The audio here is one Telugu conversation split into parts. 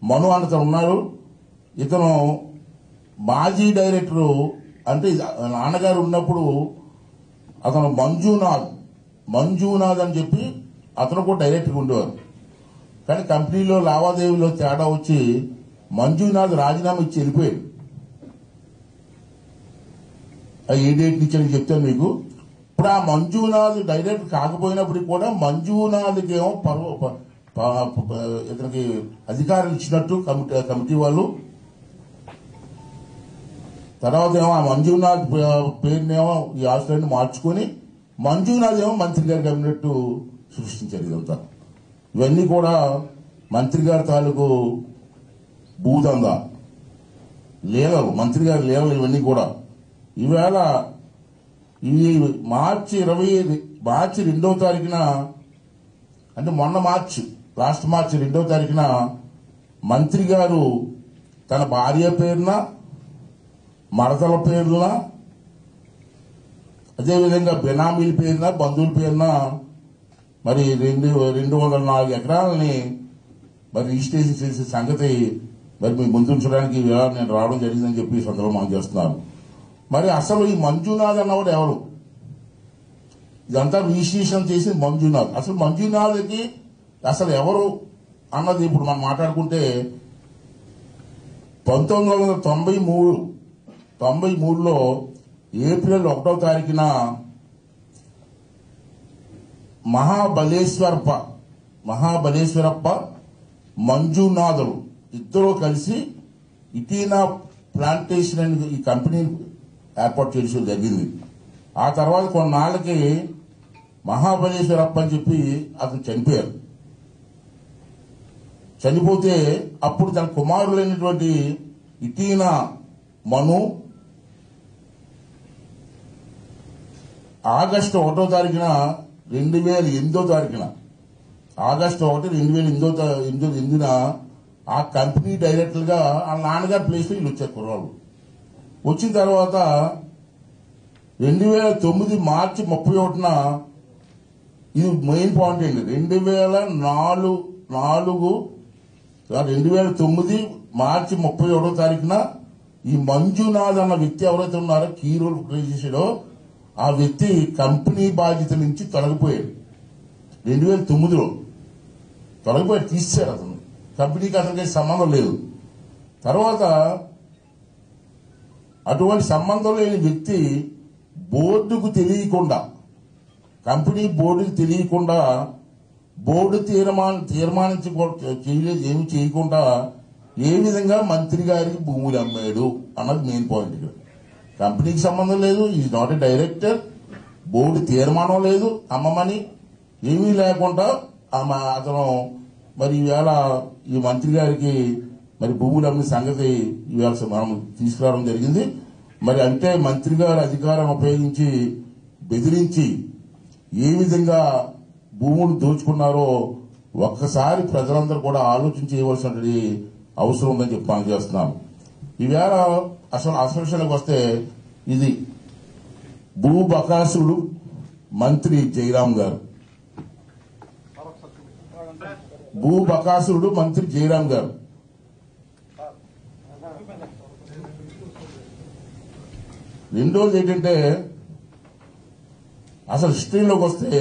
మను అతను ఉన్నారు ఇతను మాజీ డైరెక్టరు అంటే నాన్నగారు ఉన్నప్పుడు అతను మంజునాథ్ మంజునాథ్ అని చెప్పి అతను కూడా డైరెక్టర్గా ఉండేవారు కానీ కంపెనీలో లావాదేవీలో తేడా వచ్చి మంజునాథ్ రాజీనామా ఇచ్చి వెళ్ళిపోయాడు ఆ ఏ డేట్ ఇచ్చారని చెప్తాను మీకు ఇప్పుడు ఆ మంజునాథ్ డైరెక్ట్ కాకపోయినప్పటికీ కూడా మంజునాథ్కి ఏమో పర్వ ప- ప- ప- ఇతనికి అధికారం ఇచ్చినట్టు కమిటీ కమిటీ వాళ్ళు తర్వాత ఏమో ఆ మంజునాథ్ పే- పేరునేమో ఈ హాస్టల్ని మార్చుకొని మంజునాథ్ ఏమో మంత్రి గారి కేబినెట్ సృష్టించారు ఇదంతా ఇవన్నీ కూడా మంత్రి గారి తాలూకు భూదందా లేవలు మంత్రి గారి లేవలు ఇవన్నీ కూడా ఈవేళ ఈ మార్చి ఇరవై మార్చి రెండవ తారీఖున అంటే మొన్న మార్చి లాస్ట్ మార్చి రెండవ తారీఖున మంత్రి గారు తన భార్య పేరున మడతల పేరున అదేవిధంగా బినామీల పేరున బంధువుల పేరున మరి రెండు రెండు వందల నాలుగు ఎకరాలని మరి రిజిస్ట్రేషన్ చేసే సంగతి మరి మీ ముందు ఉంచడానికి ఇవాళ నేను రావడం జరిగిందని చెప్పి ఈ సందర్భంగా మనం చేస్తున్నాను మరి అసలు ఈ మంజునాథ్ అన్నవాడు ఎవరు ఇదంతా రిజిస్ట్రేషన్ చేసి మంజునాథ్ అసలు మంజునాథ్కి అసలు ఎవరు అన్నది ఇప్పుడు మనం మాట్లాడుకుంటే పంతొమ్మిది వందల తొంభై మూడు తొంభై మూడులో ఏప్రిల్ ఒకటో తారీఖున మహాబలేశ్వరప్ప మహాబలేశ్వరప్ప మంజునాథులు ఇద్దరూ కలిసి ఇటీనా ప్లాంటేషన్ అని ఈ కంపెనీని ఏర్పాటు చేయడం జరిగింది ఆ తర్వాత కొన్నాళ్ళకి మహాబలేశ్వరప్ప అని చెప్పి అతను చనిపోయారు చనిపోతే అప్పుడు తన కుమారులైనటువంటి ఇటీనా మను ఆగస్టు ఒకటో తారీఖున రెండు వేల ఎనిమిదో తారీఖున ఆగస్టు ఒకటి రెండు వేల ఎనిమిదో తా- ఎనిమిదో ఎనిమిదిన ఆ కంపెనీ డైరెక్టర్గా ఆ నాన్నగారి ప్లేస్లో వీళ్ళు వచ్చారు కుర్రాళ్ళు వచ్చిన తర్వాత రెండు వేల తొమ్మిది మార్చి ముప్పై ఒకటిన ఇది మెయిన్ పాయింట్ అండి రెండు వేల నాలుగు నాలుగు రెండు వేల తొమ్మిది మార్చి ముప్పై ఒకటో తారీఖున ఈ మంజునాథ్ అన్న వ్యక్తి ఎవరైతే ఉన్నారో కీ రోల్ ప్లే చేసాడో ఆ వ్యక్తి కంపెనీ బాధ్యత నుంచి తొలగిపోయాడు రెండు వేల తొమ్మిదిలో తొలగిపోయాడు తీసేశారు అతను కంపెనీకి అతనికి సంబంధం లేదు తర్వాత అటువంటి సంబంధం లేని వ్యక్తి బోర్డుకు తెలియకుండా కంపెనీ బోర్డుకు తెలియకుండా బోర్డు తీర్మాన తీర్మానించి చేయలేదు ఏమి చేయకుండా ఏ విధంగా మంత్రి గారికి భూములు అమ్మాడు అన్నది మెయిన్ పాయింట్ ఇక్కడ కంపెనీకి సంబంధం లేదు ఈ నాట్ ఏ డైరెక్టర్ బోర్డు తీర్మానం లేదు అమ్మమని ఏమీ లేకుండా ఆమె అతను మరి ఈవేళ ఈ మంత్రి గారికి మరి భూములు అమ్మిన సంగతి ఈవేళ మనం తీసుకురావడం జరిగింది మరి అంటే మంత్రి గారు అధికారం ఉపయోగించి బెదిరించి ఏ విధంగా భూములు దోచుకున్నారో ఒక్కసారి ప్రజలందరూ కూడా ఆలోచన చేయవలసినటువంటి అవసరం ఉందని చెప్పి మనం చేస్తున్నాం ఈవేళ అసలు అసలు విషయానికి వస్తే ఇది భూ బకాసుడు మంత్రి జయరాం గారు భూ బకాసురుడు మంత్రి జయరాం గారు రెండోది ఏంటంటే అసలు హిస్టరీలోకి వస్తే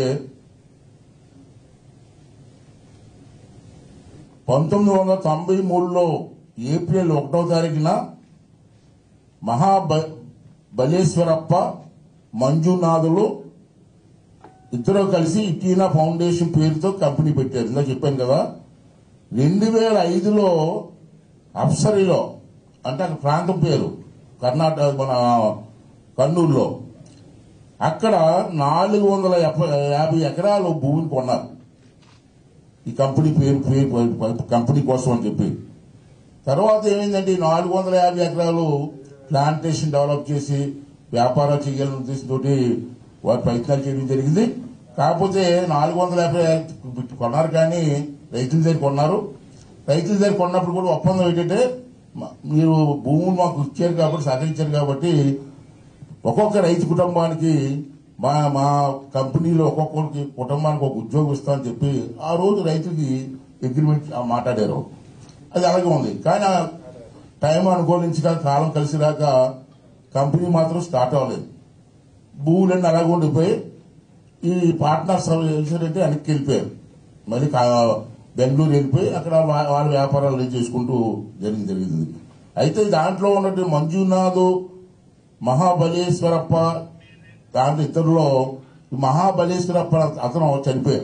పంతొమ్మిది వందల తొంభై మూడులో ఏప్రిల్ ఒకటో తారీఖున మహాబ బలేశ్వరప్ప మంజునాథులు ఇద్దరు కలిసి ఇటీనా ఫౌండేషన్ పేరుతో కంపెనీ పెట్టారు ఇందా చెప్పాను కదా రెండు వేల ఐదులో అప్సరీలో అంటే అక్కడ ప్రాంతం పేరు కర్ణాటక మన కర్నూలులో అక్కడ నాలుగు వందల యాభై ఎకరాలు భూమిని కొన్నారు ఈ కంపెనీ పేరు పేరు కంపెనీ కోసం అని చెప్పి తర్వాత ఏమైందంటే ఈ నాలుగు వందల యాభై ఎకరాలు ప్లాంటేషన్ డెవలప్ చేసి వ్యాపారాలు చేయాలనే ఉద్దేశంతో వారు ప్రయత్నాలు చేయడం జరిగింది కాకపోతే నాలుగు వందల యాభై కొన్నారు కానీ రైతుల దగ్గర కొన్నారు రైతుల దగ్గర కొన్నప్పుడు కూడా ఒప్పందం ఏంటంటే మ- మీరు భూములు మాకు ఇచ్చారు కాబట్టి సహకరించారు కాబట్టి ఒక్కొక్క రైతు కుటుంబానికి మా మా కంపెనీలో ఒక్కొక్కరికి కుటుంబానికి ఒక ఉద్యోగం ఇస్తామని చెప్పి ఆ రోజు రైతుకి అగ్రిమెంట్ మాట్లాడారు అది అలాగే ఉంది కానీ ఆ టైం అనుకూలించక కాలం కలిసి రాక కంపెనీ మాత్రం స్టార్ట్ అవ్వలేదు భూములన్నీ అలాగే ఉండిపోయి ఈ పార్ట్నర్స్ చేశారంటే వెనక్కి వెళ్ళిపోయారు మళ్ళీ కా- బెంగళూరు వెళ్ళిపోయి అక్కడ వా- వాళ్ళ వ్యాపారాలు చేసుకుంటూ జరిగింది జరిగింది అయితే దాంట్లో ఉన్నట్టు మంజునాథ్ మహాబలేశ్వరప్ప దాంట్లో ఇద్దరులో ఈ మహాబలేశ్వరప్ప అతను చనిపోయారు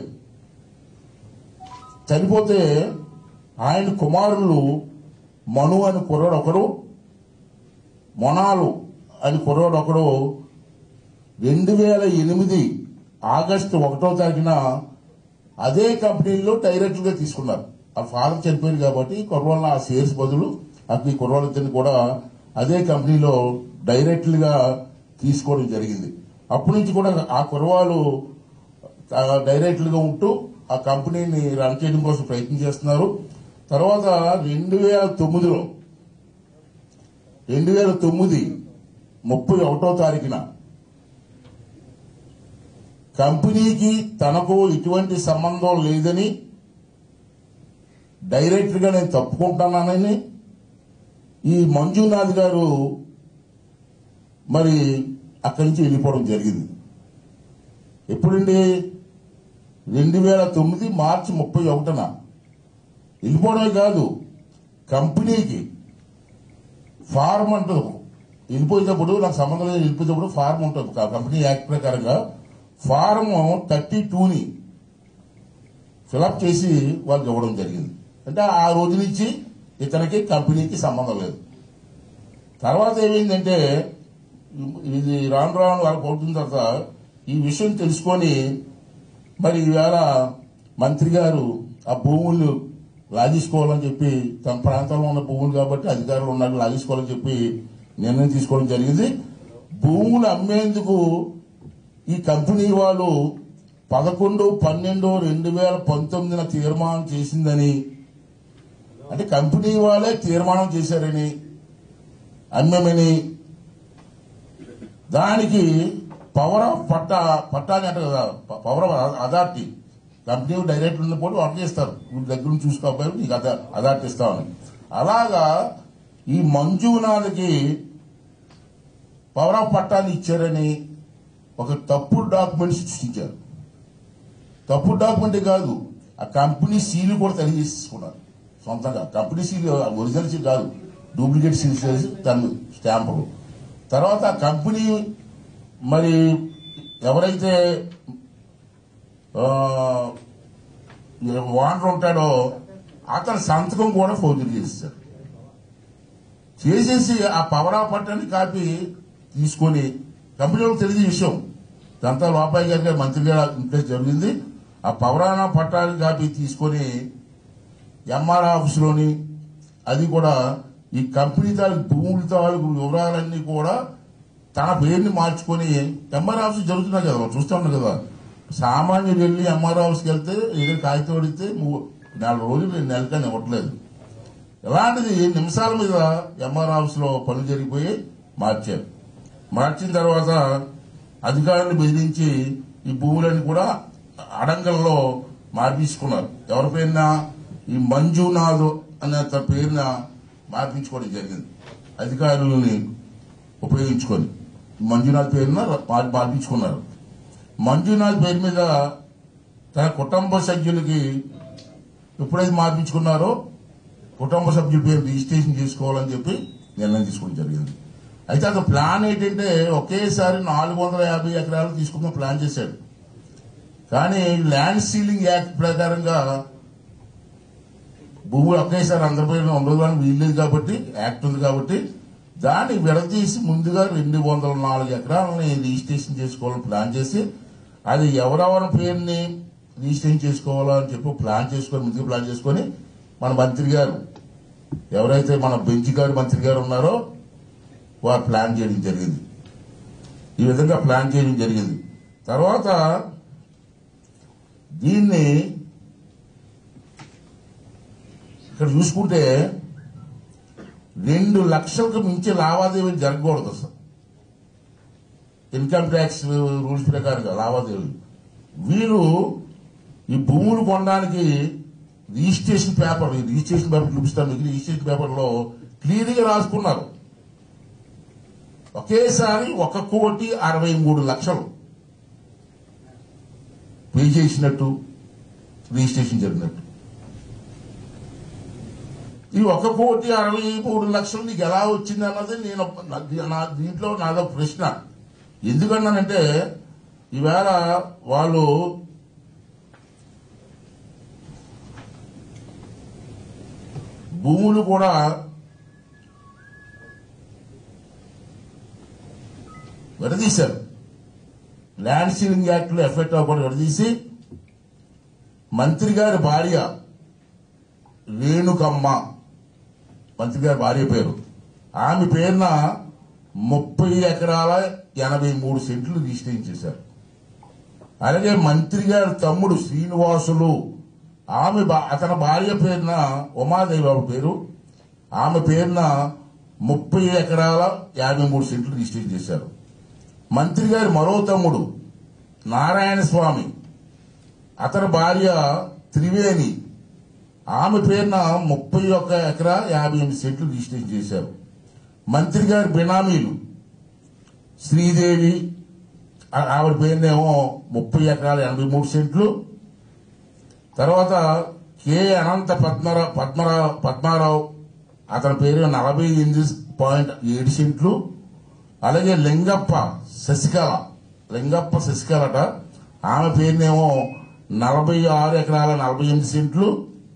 చనిపోతే ఆయన కుమారులు మను అని కుర్రాడు ఒకడు మొనాలు అని కుర్రాడు ఒకడు రెండు వేల ఎనిమిది ఆగస్టు ఒకటో తారీఖున అదే కంపెనీలో డైరెక్ట్ గా తీసుకున్నారు ఆ ఫాదర్ చనిపోయింది కాబట్టి కుర్రోళ్ళ ఆ షేర్స్ బదులు అప్పుడు ఈ కుర్రోళ్ళిద్దరిని కూడా అదే కంపెనీలో డైరెక్ట్ గా తీసుకోవడం జరిగింది అప్పటి నుంచి కూడా ఆ కుర్రవాళ్ళు డైరెక్ట్ గా ఉంటూ ఆ కంపెనీని రన్ చేయడం కోసం ప్రయత్నం చేస్తున్నారు తర్వాత రెండు వేల తొమ్మిదిలో రెండు వేల తొమ్మిది ముప్పై ఒకటో తారీఖున కంపెనీకి తనకు ఎటువంటి సంబంధం లేదని డైరెక్ట్ గా నేను తప్పుకుంటున్నానని ఈ మంజునాథ్ గారు మరి అక్కడి నుంచి వెళ్ళిపోవడం జరిగింది ఎప్పుడండి రెండు వేల తొమ్మిది మార్చి ముప్పై ఒకటిన వెళ్ళిపోవడమే కాదు కంపెనీకి ఫార్మ్ అంటుంది వెళ్ళిపోయేటప్పుడు నాకు సంబంధం లేదు వెళ్ళిపోయేటప్పుడు ఫార్మ్ ఉంటుంది క- కంపెనీ యాక్ట్ ప్రకారంగా ఫార్మ్ థర్టీ టూని ఫిలప్ చేసి వాళ్ళకి ఇవ్వడం జరిగింది అంటే ఆ రోజు నుంచి ఇతనికి కంపెనీకి సంబంధం లేదు తర్వాత ఏమైందంటే ఇది రాను రాను వాళ్ళకి అవుతున్న తర్వాత ఈ విషయం తెలుసుకొని మరి ఈవేళ మంత్రి గారు ఆ భూములు లాగేసుకోవాలని చెప్పి తన ప్రాంతంలో ఉన్న భూములు కాబట్టి అధికారులు ఉన్నారు లాగేసుకోవాలని చెప్పి నిర్ణయం తీసుకోవడం జరిగింది భూములు అమ్మేందుకు ఈ కంపెనీ వాళ్ళు పదకొండు పన్నెండు రెండు వేల పంతొమ్మిదిన తీర్మానం చేసిందని అంటే కంపెనీ వాళ్ళే తీర్మానం చేశారని అమ్మమని దానికి పవర్ ఆఫ్ పట్టా పట్టా అని అంటారు కదా ప- పవర్ ఆఫ్ అథా- అథారిటీ కంపెనీ డైరెక్టర్ ఉన్నప్పుడు వర్క్ చేస్తారు వీళ్ళ దగ్గర నుంచి చూసుకోకపోయారు నీకు అథా- అథారిటీ ఇస్తామని అలాగా ఈ మంజునాథ్కి పవర్ ఆఫ్ పట్టాన్ని ఇచ్చారని ఒక తప్పుడు డాక్యుమెంట్ సృష్టించారు తప్పుడు డాక్యుమెంట్ కాదు ఆ కంపెనీ సీల్ కూడా తయారు చేసుకున్నారు సొంతంగా కంపెనీ సీల్ ఒరిజినల్ సీల్ కాదు డూప్లికేట్ సీల్ చేసి దాని స్టాంపులు తర్వాత ఆ కంపెనీ మరి ఎవరైతే ఓనర్ ఉంటాడో అతని సంతకం కూడా ఫోర్జరీ చేశారు చేసేసి ఆ పవర్ ఆఫ్ పట్టాన్ని కాపీ తీసుకొని కంపెనీలకు తెలియదు ఈ విషయం ఇదంతా లోపాయి గారి గారి మంత్రి గారు ఇంప్రెస్ జరిగింది ఆ పవరాన పట్టాన్ని కాపీ తీసుకొని ఎంఆర్ ఆఫీసులోని అది కూడా ఈ కంపెనీ తాలూకు భూముల తాలూకు వివరాలన్నీ కూడా తన పేరుని మార్చుకొని ఎంఆర్ ఆఫీస్ జరుగుతున్నాయి కదా మనం చూస్తా ఉన్నాం కదా సామాన్యుడు వెళ్ళి ఎంఆర్ ఆఫీస్కి వెళ్తే ఏదో కాగితం అడిగితే మూ- నాలుగు రోజులు రెండు నెలకని ఇవ్వట్లేదు ఇలాంటిది నిమిషాల మీద ఎంఆర్ ఆఫీస్ లో పనులు జరిగిపోయి మార్చారు మార్చిన తర్వాత అధికారులను బెదిరించి ఈ భూములన్నీ కూడా అడంగల్లో మార్పించుకున్నారు ఎవరి పేరున ఈ మంజునాథ్ అనే అతని పేరున మార్పించుకోవడం జరిగింది అధికారులని ఉపయోగించుకొని మంజునాథ్ పేరున మార్- మార్పించుకున్నారు మంజునాథ్ పేరు మీద తన కుటుంబ సభ్యులకి ఎప్పుడైతే మార్పించుకున్నారో కుటుంబ సభ్యుల పేరు రిజిస్ట్రేషన్ చేసుకోవాలని చెప్పి నిర్ణయం తీసుకోవడం జరిగింది అయితే అతను ప్లాన్ ఏంటంటే ఒకేసారి నాలుగు వందల యాభై ఎకరాలు తీసుకుందాం ప్లాన్ చేశాడు కానీ ల్యాండ్ సీలింగ్ యాక్ట్ ప్రకారంగా భూములు ఒకేసారి అందరి పేరు ఉండదు అని వీల్లేదు కాబట్టి యాక్ట్ ఉంది కాబట్టి దాన్ని విడదీసి ముందుగా రెండు వందల నాలుగు ఎకరాలని రిజిస్ట్రేషన్ చేసుకోవాలని ప్లాన్ చేసి అది ఎవరెవరి పేరుని రిజిస్ట్రేషన్ చేసుకోవాలని చెప్పి ప్లాన్ చేసుకొని ముందుగా ప్లాన్ చేసుకొని మన మంత్రి గారు ఎవరైతే మన బెంచ్ గారు మంత్రి గారు ఉన్నారో వారు ప్లాన్ చేయడం జరిగింది ఈ విధంగా ప్లాన్ చేయడం జరిగింది తర్వాత దీన్ని ఇక్కడ చూసుకుంటే రెండు లక్షలకు మించి లావాదేవీలు జరగకూడదు అసలు ఇన్కమ్ ట్యాక్స్ రూల్స్ ప్రకారంగా లావాదేవీలు వీరు ఈ భూములు కొనడానికి రిజిస్ట్రేషన్ పేపర్ ఈ రిజిస్ట్రేషన్ పేపర్ చూపిస్తాను మీకు రిజిస్ట్రేషన్ పేపర్లో క్లియర్గా రాసుకున్నారు ఒకేసారి ఒక కోటి అరవై మూడు లక్షలు పే చేసినట్టు రిజిస్ట్రేషన్ జరిగినట్టు ఈ ఒక కోటి అరవై మూడు లక్షలు నీకు ఎలా వచ్చింది అన్నది నేను నా- నా దీంట్లో నాదో ప్రశ్న ఎందుకన్నానంటే ఈవేళ వాళ్ళు భూములు కూడా విడదీశారు ల్యాండ్ సీలింగ్ యాక్ట్ లో ఎఫెక్ట్ అవ్వకుండా విడదీసి మంత్రి గారి భార్య రేణుకమ్మ మంత్రి గారి భార్య పేరు ఆమె పేరున ముప్పై ఎకరాల ఎనభై మూడు సెంట్లు రిజిస్ట్రేషన్ చేశారు అలాగే మంత్రి గారి తమ్ముడు శ్రీనివాసులు ఆమె భా- అతని భార్య పేరున ఉమాదేవి ఆవిడ పేరు ఆమె పేరున ముప్పై ఎకరాల యాభై మూడు సెంట్లు రిజిస్ట్రేషన్ చేశారు మంత్రి గారి మరో తమ్ముడు నారాయణ స్వామి అతని భార్య త్రివేణి ఆమె పేరున ముప్పై ఒక్క ఎకరా యాభై ఎనిమిది సెంట్లు రిజిస్ట్రేషన్ చేశారు మంత్రి గారి బినామీలు శ్రీదేవి ఆ- ఆవిడ పేరునేమో ముప్పై ఎకరాల ఎనభై మూడు సెంట్లు తర్వాత కె అనంత పద్మరావు పద్మరావు పద్మారావు అతని పేరు నలభై ఎనిమిది పాయింట్ ఏడు సెంట్లు అలాగే లింగప్ప శశికళ లింగప్ప శశికళట ఆమె పేరునేమో నలభై ఆరు ఎకరాల నలభై ఎనిమిది సెంట్లు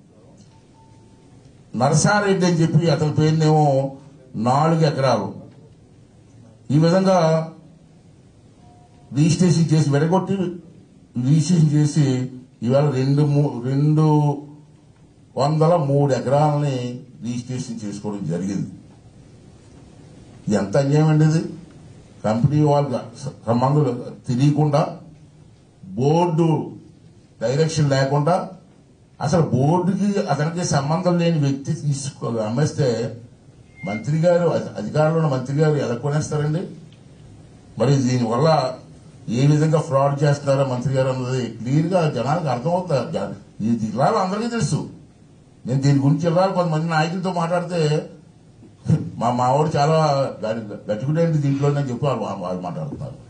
నరసారెడ్డి అని చెప్పి అతని పేరునేమో నాలుగు ఎకరాలు ఈ విధంగా రిజిస్ట్రేషన్ చేసి వెడగొట్టి రిజిస్ట్రేషన్ చేసి ఇవాళ రెండు మూ- రెండు వందల మూడు ఎకరాలని రిజిస్ట్రేషన్ చేసుకోవడం జరిగింది ఇది ఎంత అన్యాయం అండి ఇది కంపెనీ వాళ్ళకి సంబంధం తెలియకుండా బోర్డు డైరెక్షన్ లేకుండా అసలు బోర్డుకి అతనికి సంబంధం లేని వ్యక్తి తీసుకో అమ్మేస్తే మంత్రి గారు అధి- అధికారంలో ఉన్న మంత్రి గారు ఎలా కొనేస్తారండి మరి దీనివల్ల ఏ విధంగా ఫ్రాడ్ చేస్తున్నారో మంత్రి గారు అన్నది క్లియర్ గా జనాలకు అర్థమవుతారు జ- ఈ జిల్లాలో అందరికీ తెలుసు నేను దీని గురించి జిల్లాలో కొంతమంది నాయకులతో మాట్లాడితే మా మావాడు చాలా గట్టిగుడేంటి దీంట్లో అని చెప్పి వాళ్ళు వాళ్ళు మాట్లాడుతున్నారు